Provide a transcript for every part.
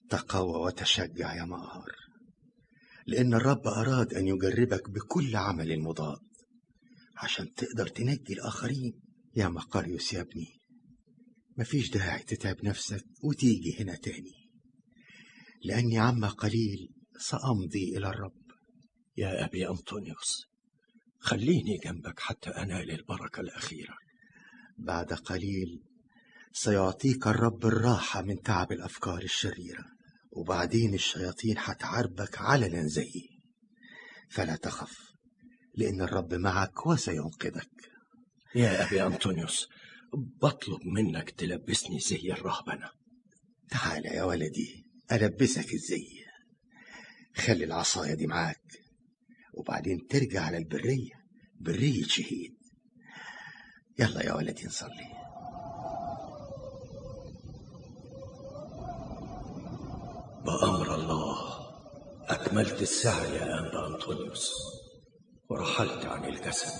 تقوى وتشجع يا مقار لأن الرب أراد أن يجربك بكل عمل مضاد عشان تقدر تنجي الآخرين يا مقاريوس يا ابني مفيش داعي تتعب نفسك وتيجي هنا تاني لأني عما قليل سأمضي إلى الرب يا أبي أنطونيوس خليني جنبك حتى أنال البركة الأخيرة بعد قليل سيعطيك الرب الراحة من تعب الأفكار الشريرة وبعدين الشياطين هتعربك علنا زيي فلا تخف لأن الرب معك وسينقذك يا أبي أنطونيوس بطلب منك تلبسني زي الرهبنة تعال يا ولدي ألبسك الزي خلي العصاية دي معاك وبعدين ترجع على البرية برية شهيد يلا يا ولدي نصلي بأمر الله أكملت السعي يا أنبا أنطونيوس ورحلت عن الجسد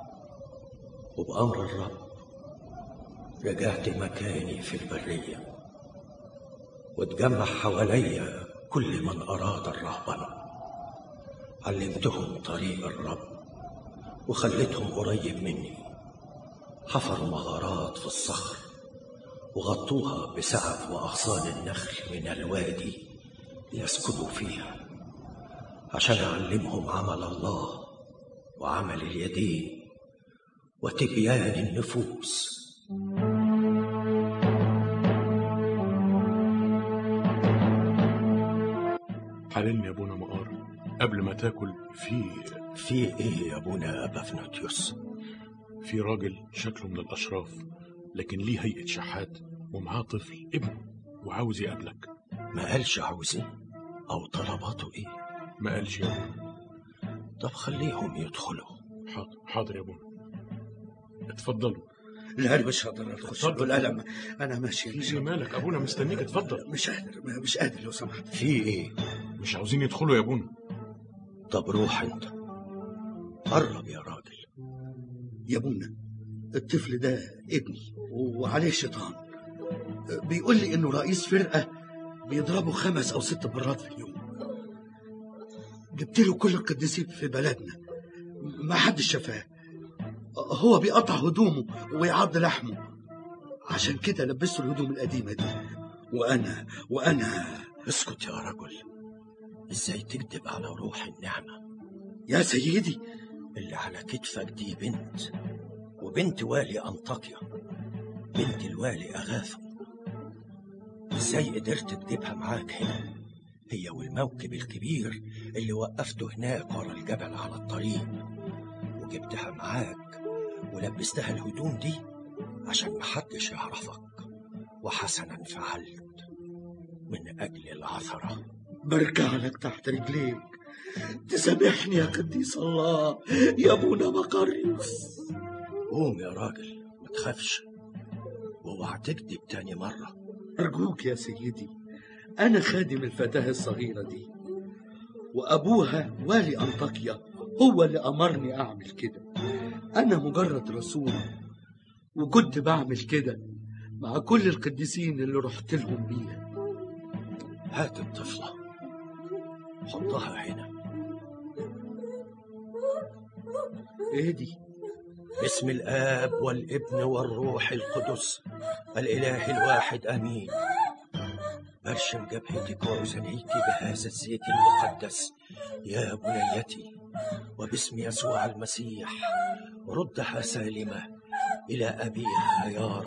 وبأمر الرب رجعت مكاني في البرية واتجمع حواليا كل من أراد الرهبنة علمتهم طريق الرب وخليتهم قريب مني حفروا مغارات في الصخر وغطوها بسقف وأغصان النخل من الوادي ليسكنوا فيها عشان أعلمهم عمل الله وعمل اليدين وتبيان النفوس حللني يا ابونا مقار قبل ما تاكل في في ايه يا ابونا بافنوتيوس في راجل شكله من الاشراف لكن ليه هيئه شحات ومعاه طفل ابنه وعاوز يقابلك ما قالش عاوزين او طلباته ايه ما قالش يا ابونا طب خليهم يدخلوا حاضر حاضر يا ابونا اتفضلوا لا انا مش هقدر اخش اتفضل. لا لا انا ماشي مش في مالك ابونا مستنيك اتفضل مش قادر مش قادر لو سمحت في ايه مش عاوزين يدخلوا يا ابونا طب روح انت قرب يا راجل يا ابونا الطفل ده ابني وعليه شيطان بيقول لي انه رئيس فرقه بيضربه خمس او ست مرات في اليوم جبت له كل القديسين في بلدنا ما حدش شافاه هو بيقطع هدومه ويعض لحمه عشان كده لبسته الهدوم القديمه دي وانا وانا اسكت يا رجل ازاي تكذب على روح النعمة يا سيدي اللي على كتفك دي بنت وبنت والي أنطاكيا بنت الوالي أغاثو ازاي قدرت تجيبها معاك هنا هي والموكب الكبير اللي وقفته هناك ورا الجبل على الطريق وجبتها معاك ولبستها الهدوم دي عشان محدش يعرفك وحسنا فعلت من أجل العثرة برجع لك تحت رجليك تسامحني يا قديس الله يا ابونا مقريوس قوم يا راجل ما تخافش واوعى تكذب تاني مرة أرجوك يا سيدي أنا خادم الفتاة الصغيرة دي وأبوها والي أنطاكيا هو اللي أمرني أعمل كده أنا مجرد رسول وكنت بعمل كده مع كل القديسين اللي رحت لهم بيها هات الطفلة حطها هنا إيه دي؟ باسم الآب والابن والروح القدس الإله الواحد آمين برشم جبهتك وأذنيك بهذا الزيت المقدس يا بنيتي وباسم يسوع المسيح ردها سالمة إلى أبيها يا